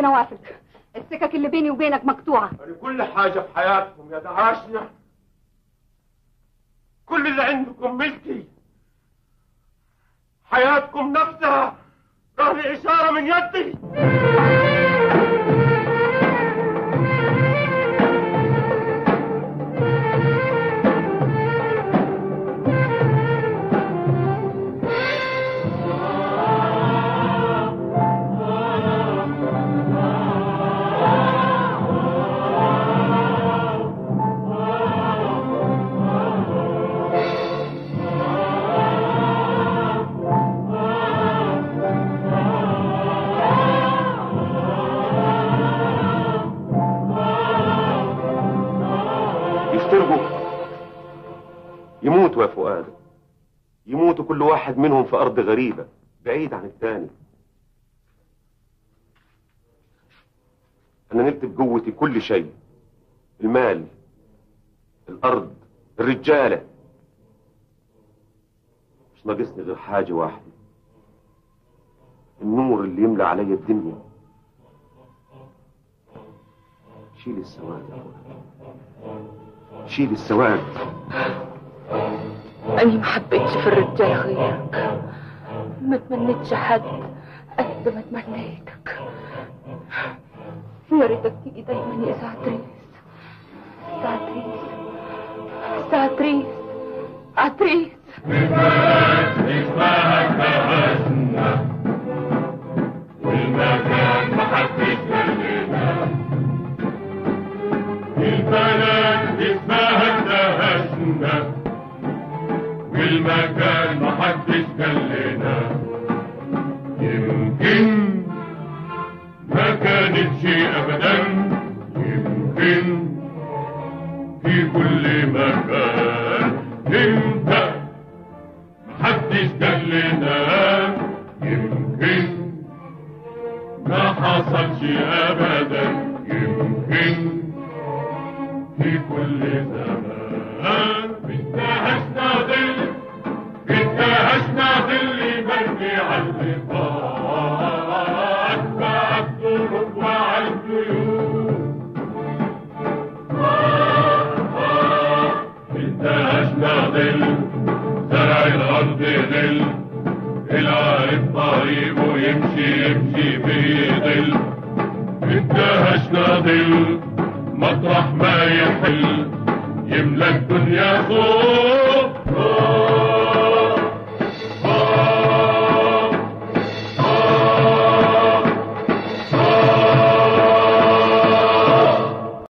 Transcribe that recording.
يا نوافل السكك اللي بيني وبينك مقطوعة كل حاجة في حياتكم يا دهاشنا كل اللي عندكم ملكي حياتكم نفسها رهن إشارة من يدي يفترقوا يموتوا يا فؤاد يموتوا كل واحد منهم في أرض غريبة بعيد عن الثاني أنا نلت بقوتي كل شيء المال الأرض الرجالة مش ناقصني غير حاجة واحدة النور اللي يملى علي الدنيا شيل السواد يا فؤاد شيل السواد أني ما حبيتش في الرجال غيرك ما تمنيتش حد قد ما تمنيتك يا ريتك تيجي دايما يا سعتريس سعتريس سعتريس عتريس والمكان محدش كلنا البلد اسمها اندهشنا والمكان محدش كلنا يمكن ما كانتش ابدا يمكن في كل مكان انت محدش كلنا يمكن ما حصلش ابدا يمكن في كل زمان بنتهشنا ظل بنتهشنا ظل مرمي على اللقاء أتبع الطرق وعلى الطيور بنتهشنا ظل زرع الأرض ظل العارف طريقه يمشي يمشي في ظل انتهشنا ظل مطرح ما يحل يملى الدنيا صوت